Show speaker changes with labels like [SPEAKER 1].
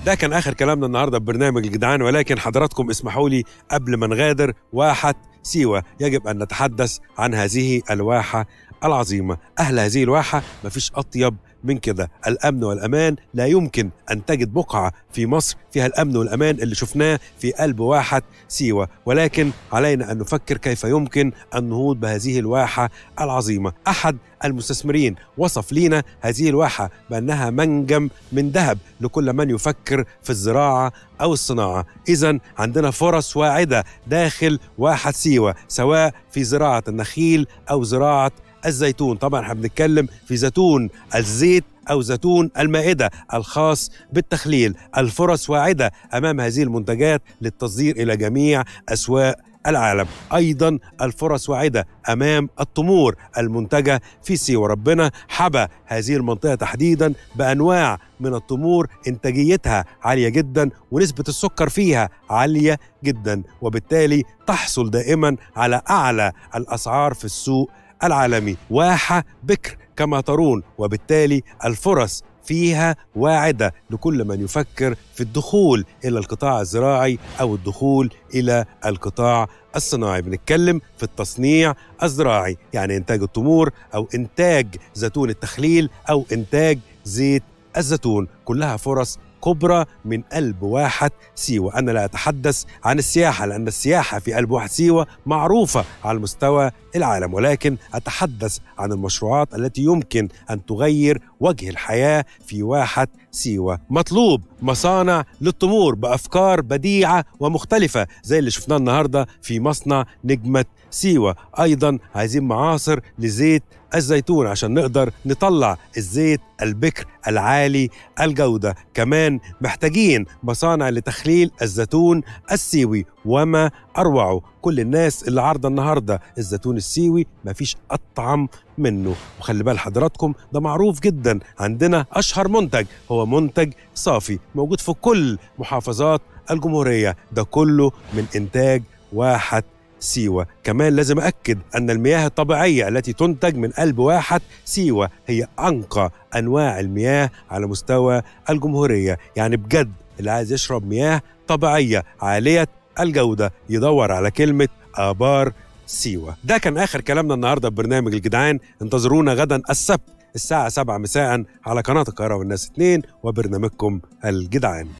[SPEAKER 1] ده كان اخر كلامنا النهارده في برنامج الجدعان ولكن حضراتكم اسمحوا لي قبل ما نغادر واحه سيوه يجب ان نتحدث عن هذه الواحه العظيمه اهل هذه الواحه مفيش اطيب من كده الامن والامان لا يمكن ان تجد بقعه في مصر فيها الامن والامان اللي شفناه في قلب واحه سيوه ولكن علينا ان نفكر كيف يمكن النهوض بهذه الواحه العظيمه احد المستثمرين وصف لينا هذه الواحه بانها منجم من ذهب لكل من يفكر في الزراعه او الصناعه اذا عندنا فرص واعده داخل واحه سيوه سواء في زراعه النخيل او زراعه الزيتون طبعا احنا بنتكلم في زيتون الزيت أو زيتون المائدة الخاص بالتخليل الفرص واعدة أمام هذه المنتجات للتصدير إلى جميع أسواق العالم أيضا الفرص واعدة أمام التمور المنتجة في سيوة ربنا حبى هذه المنطقة تحديدا بأنواع من التمور إنتاجيتها عالية جدا ونسبة السكر فيها عالية جدا وبالتالي تحصل دائما على أعلى الأسعار في السوق العالمي واحة بكر كما ترون وبالتالي الفرص فيها واعدة لكل من يفكر في الدخول إلى القطاع الزراعي أو الدخول إلى القطاع الصناعي بنتكلم في التصنيع الزراعي يعني إنتاج التمور أو إنتاج زيتون التخليل أو إنتاج زيت الزيتون كلها فرص كبرى من قلب واحد سيوة أنا لا أتحدث عن السياحة لأن السياحة في قلب واحد سيوة معروفة على مستوى العالم ولكن أتحدث عن المشروعات التي يمكن أن تغير وجه الحياة في واحد سيوة مطلوب مصانع للتمور بأفكار بديعة ومختلفة زي اللي شفناه النهاردة في مصنع نجمة سيوة أيضا عايزين معاصر لزيت الزيتون عشان نقدر نطلع الزيت البكر العالي الجودة كمان محتاجين مصانع لتخليل الزيتون السيوي وما أروعه كل الناس اللي عارضة النهاردة الزيتون السيوي مفيش أطعم منه وخلي بال حضراتكم ده معروف جدا عندنا أشهر منتج هو منتج صافي موجود في كل محافظات الجمهورية ده كله من إنتاج واحد سيوة كمان لازم أكد أن المياه الطبيعية التي تنتج من قلب واحد سيوة هي أنقى أنواع المياه على مستوى الجمهورية يعني بجد اللي عايز يشرب مياه طبيعية عالية الجودة يدور على كلمة آبار سيوة ده كان آخر كلامنا النهاردة في برنامج الجدعان انتظرونا غدا السبت الساعة 7 مساء على قناة القاهرة والناس 2 وبرنامجكم الجدعان